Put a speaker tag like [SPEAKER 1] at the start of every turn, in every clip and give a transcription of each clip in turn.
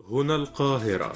[SPEAKER 1] هنا القاهرة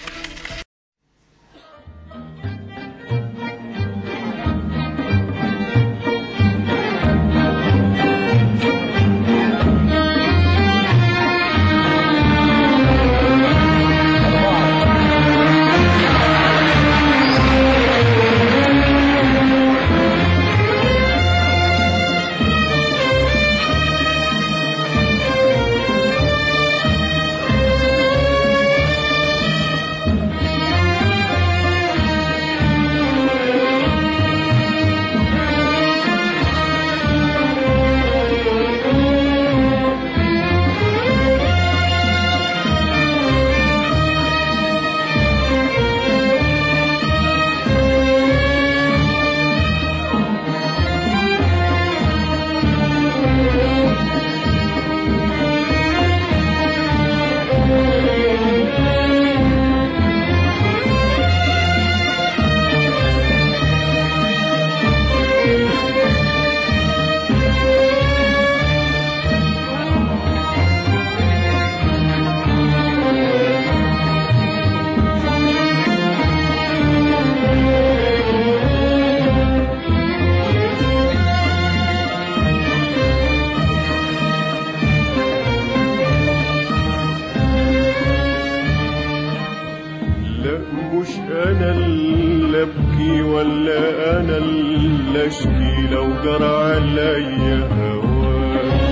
[SPEAKER 2] لا مش انا اللي ابكي ولا انا اللي اشكي لو جرى عليا هواك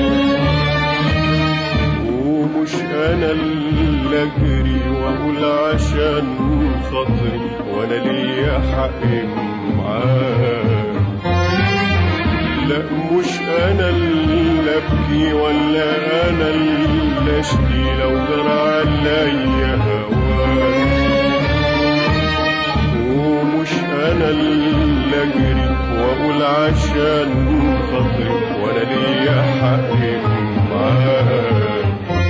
[SPEAKER 2] ومش انا اللي اجري واقول عشان خاطري وانا ليا حق معاك لا مش انا اللي ابكي ولا انا اللي اشكي لو جرى عليا هواك ومش انا اللي اجري واقول عشان خاطري وانا ليا حق معاك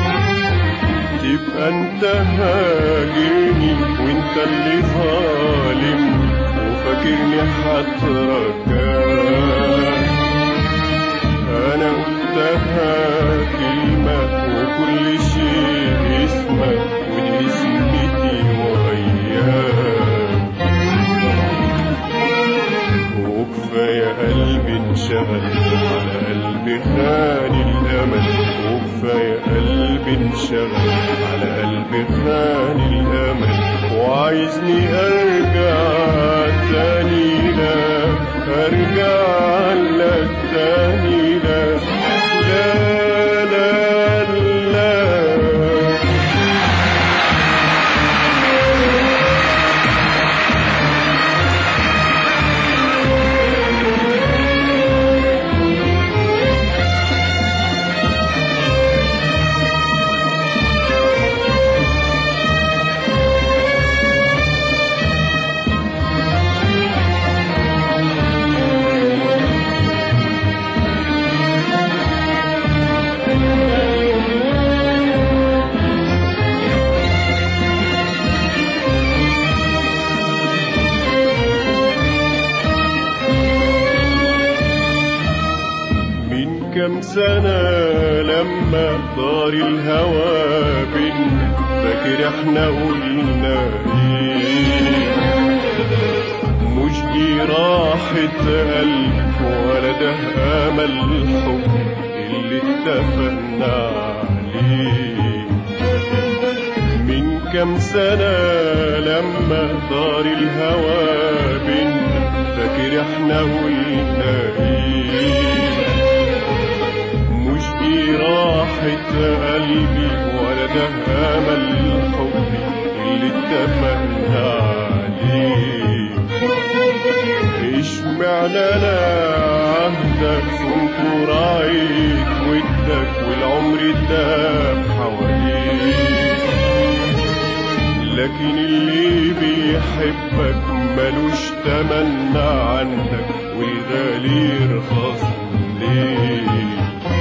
[SPEAKER 2] تبقى انت هاجرني وانت اللي ظالمني وفاكرني هترجاك انا قلتها كلمة وكل شيء اسمك ودي اسمتي وياك وكفاية قلبي انشغل على قلبي خاني الأمل وكفاية قلبي انشغل على قلبي خاني الأمل وعايزني أرجع تاني لا أرجع لك تاني لا لا لا لا من كم سنة لما طار الهوى بينا فاكر احنا قلنا ايه مش دي راحة قلب ولا ده امل الحب اللي اتفقنا عليه من كم سنة لما طار الهوى بينا فاكر احنا قلنا ايه مش دي راحة قلبي ولا ده امل حبي اللي اتفقنا عليه اشمعنى انا عهدك صنت رايك ودك والعمر داب حواليك لكن اللي بيحبك ملوش تمنى عندك والغالي رخص ليه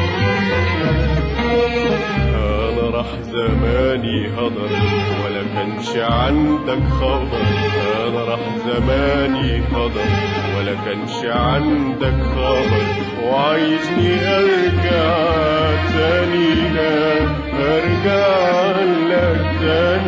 [SPEAKER 2] انا راح زماني هضر ولا كانش عندك خبر انا راح زماني هضر ولا كانش عندك خبر وعايزني ارجع تاني لا ارجع لك تاني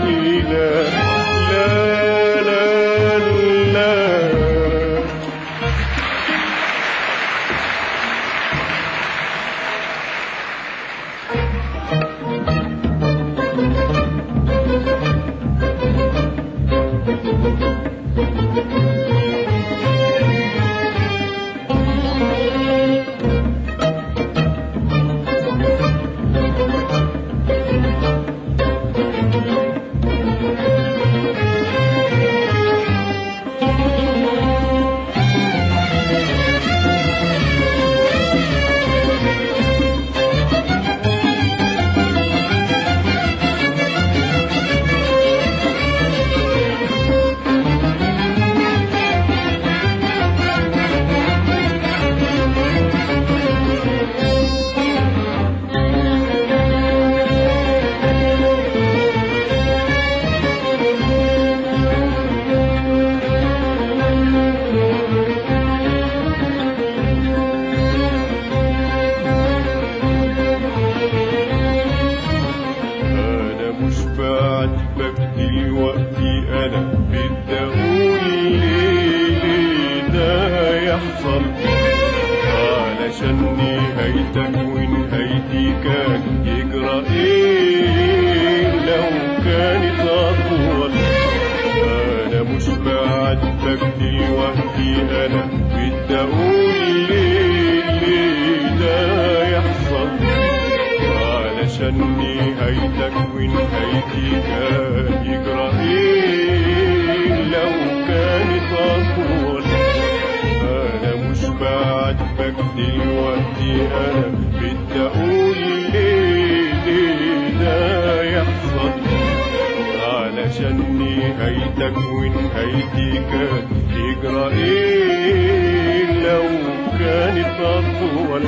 [SPEAKER 2] مش بعاتبك دلوقتي انا بدي اقول ليه ليه ده يحصل علشان نهايتك ونهايتي كان يجرى ايه لو كانت اطول انا مش بعاتبك دلوقتي انا بدي اقول ليه ليه ده يحصل علشان نهايتك ونهايتي كان يجرى ايه لو كانت اطول انا مش بعاتبك دلوقتي انا بدي اقول ليه ليه ده يحصل علشان نهايتك ونهايتي كان يجرى ايه لو كانت اطول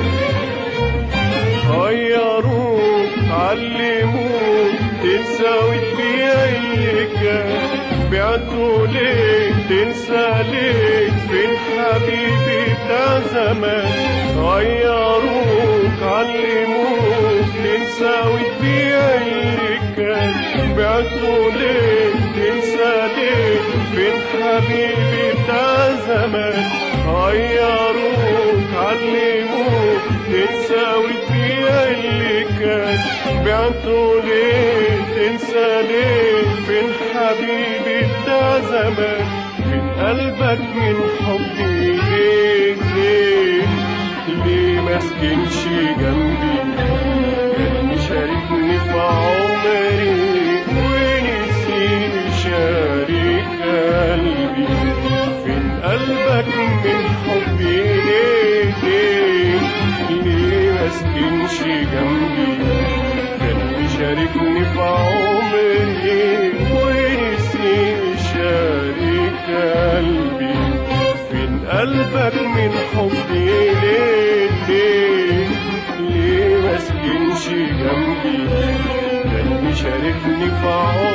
[SPEAKER 2] غيروك علموك تنسى وتبيع اللي كان بعتوا ليك تنسى ليك فين حبيبي بتاع زمان غيروك علموك تنسى وتبيع اللي كان بعتوا ليك تنسى ليك فين حبيبي بتاع زمان غيروك علموك تنسى وتبيع اللي كان بعتوا ليه تنسى ليه فين حبيبي بتاع زمان فين قلبك من حبي ليه ليه ليه مسكنش جنبي كان مشاركني في عمري ونسي شارك قلبي فين قلبك من حبي ليه ليه ليه مسكنش جنبي كان مشاركني في عمري ونسي شارك قلبي فين قلبك من حبي ليه ليه ليه مسكنش جنبي كان مشاركني في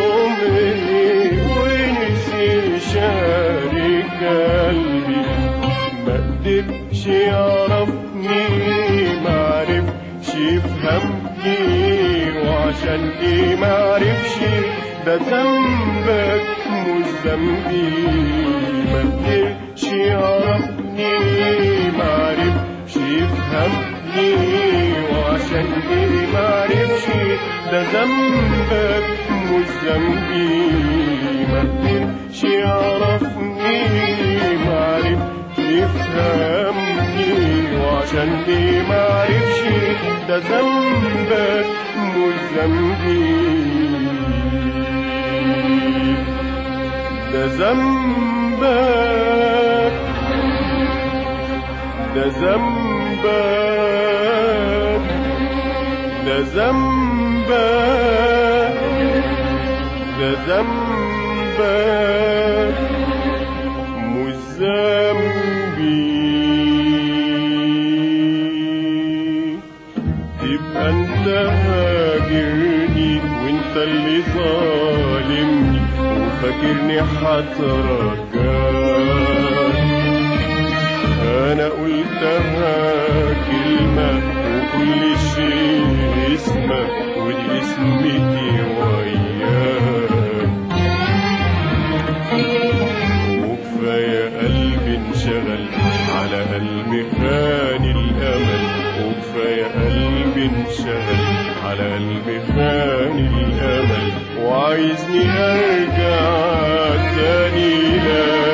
[SPEAKER 2] عمري ونسي شارك قلبي ما قدرش يعرفني ما عرفش يفهمني وعشان ايه ما عرفش ده ذنبك مش ذنبي ما قدرش يعرفني ما عرفش يفهمني وعشان ايه ما عرفش ده ذنبك مش ذنبي ما قدرش يعرفني ما عرفش يفهمني وعشان ايه ما عرفش ده ذنبك مش ذنبي ده ذنبك ده ذنبك ده ذنبك ده ذنبك مش ذنبي تبقى انت هاجرني وانت اللي ظالمني وفاكرني هترجاك انا قلتها كلمة وكل شيء اسمك ودي اسمتي وياك وكفاية قلبي انشغل على قلبي خاني الأمل وكفاية قلبي انشغل على قلبي خاني الأمل وعايزني أرجع تاني لك